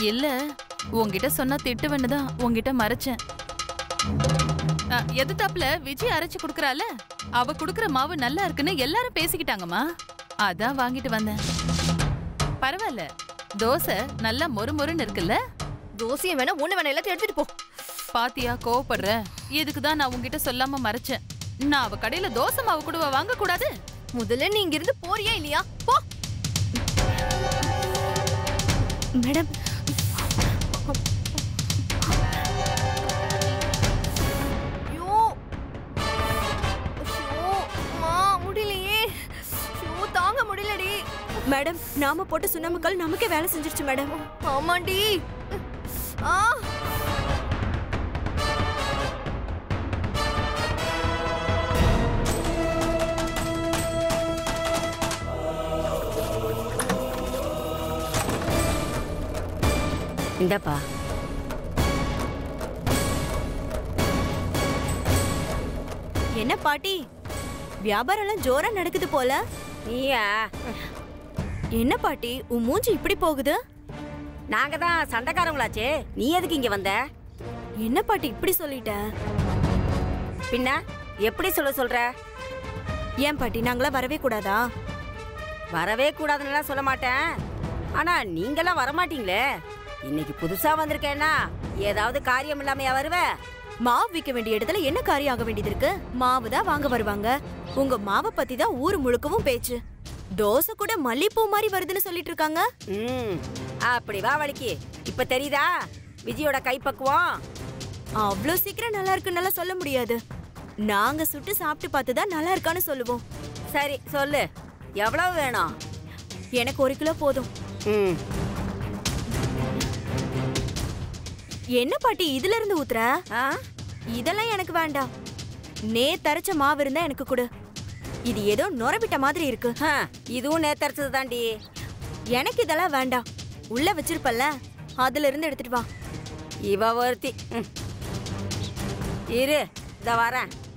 இல்ல உன்கிட்ட சொன்னா திட்டுவேன்னு தான் உன்கிட்ட மறைச்சேன் அ, எதுத்தாப்புல விஜய் அரைச்சு குடுக்கறால அவ குடுக்கற மாவு நல்லா இருக்குன்னு எல்லாரும் பேசிக்கிட்டாங்கம்மா அதான் வாங்கிட்டு வந்தேன் பரவாயில்ல தோசை நல்லா மொறு மொறுன்னு இருக்குல்ல தோசையை வேணா ஒண்ணு வேணா எல்லாத்தையும் எடுத்துட்டு போ பாத்தியா கோவப்படுற இதுக்கு தான் நான் உன்கிட்ட சொல்லாம மறைச்சேன் நான் அவ கடையில தோசை மாவு கூடவா வாங்க கூடாது முதல்ல நீ இங்க இருந்து போறியா இல்லையா போ மேடம் ஐயோ ஐயோ அம்மா முடியலையே ஐயோ தாங்க முடியலடி மேடம் நாம போட்ட சுண்ணாம்புக்கல் நமக்கே வேலை செஞ்சிருச்சு மேடம் ஆமாண்டி ஆ இந்தப்பா என்ன பாட்டி வியாபாரம் எல்லாம் ஜோரா நடக்குது போல நீயா என்ன பாட்டி உன் மூஞ்சி இப்படி போகுது நாங்க தான் சண்டைக்காரங்களாச்சே நீ எதுக்கு இங்க வந்த என்ன பாட்டி இப்படி சொல்லிட்ட பின்ன எப்படி சொல்ல சொல்ற ஏன் பாட்டி நாங்களா வரவே கூடாதா வரவே கூடாதுன்னு சொல்ல மாட்டேன் ஆனா நீங்கெல்லாம் வரமாட்டீங்களே இன்னைக்கு புதுசா வந்திருக்கேன்னா ஏதாவது காரியம் இல்லாமையா வருவ மாவு விற்க வேண்டிய இடத்துல என்ன காரியம் ஆக வேண்டியது இருக்கு மாவு தான் வாங்க வருவாங்க உங்க மாவை பத்தி தான் ஊர் முழுக்கவும் பேச்சு தோசை கூட மல்லிப்பூ மாதிரி வருதுன்னு சொல்லிட்டு இருக்காங்க ம் அப்படி வா வலிக்கு இப்ப தெரியுதா விஜயோட கைப்பக்குவம் அவ்வளோ சீக்கிரம் நல்லா இருக்குன்னு சொல்ல முடியாது நாங்க சுட்டு சாப்பிட்டு பார்த்து தான் நல்லா இருக்கான்னு சொல்லுவோம் சரி சொல்லு எவ்வளவு வேணும் எனக்கு ஒரு கிலோ போதும் ம் என்ன பாட்டி இதுல இருந்து ஊத்துற ஆ இதெல்லாம் எனக்கு வேண்டாம் நே தரைச்ச மாவு இருந்தா எனக்கு கொடு இது ஏதோ நுரவிட்ட மாதிரி இருக்கு ஹ, இதுவும் நேத்தரிச்சது தாண்டி எனக்கு இதெல்லாம் வேண்டாம் உள்ள வச்சிருப்பல்ல அதுல இருந்து எடுத்துட்டு வா இவ ஒருத்தி ம். இரு இந்த வரேன்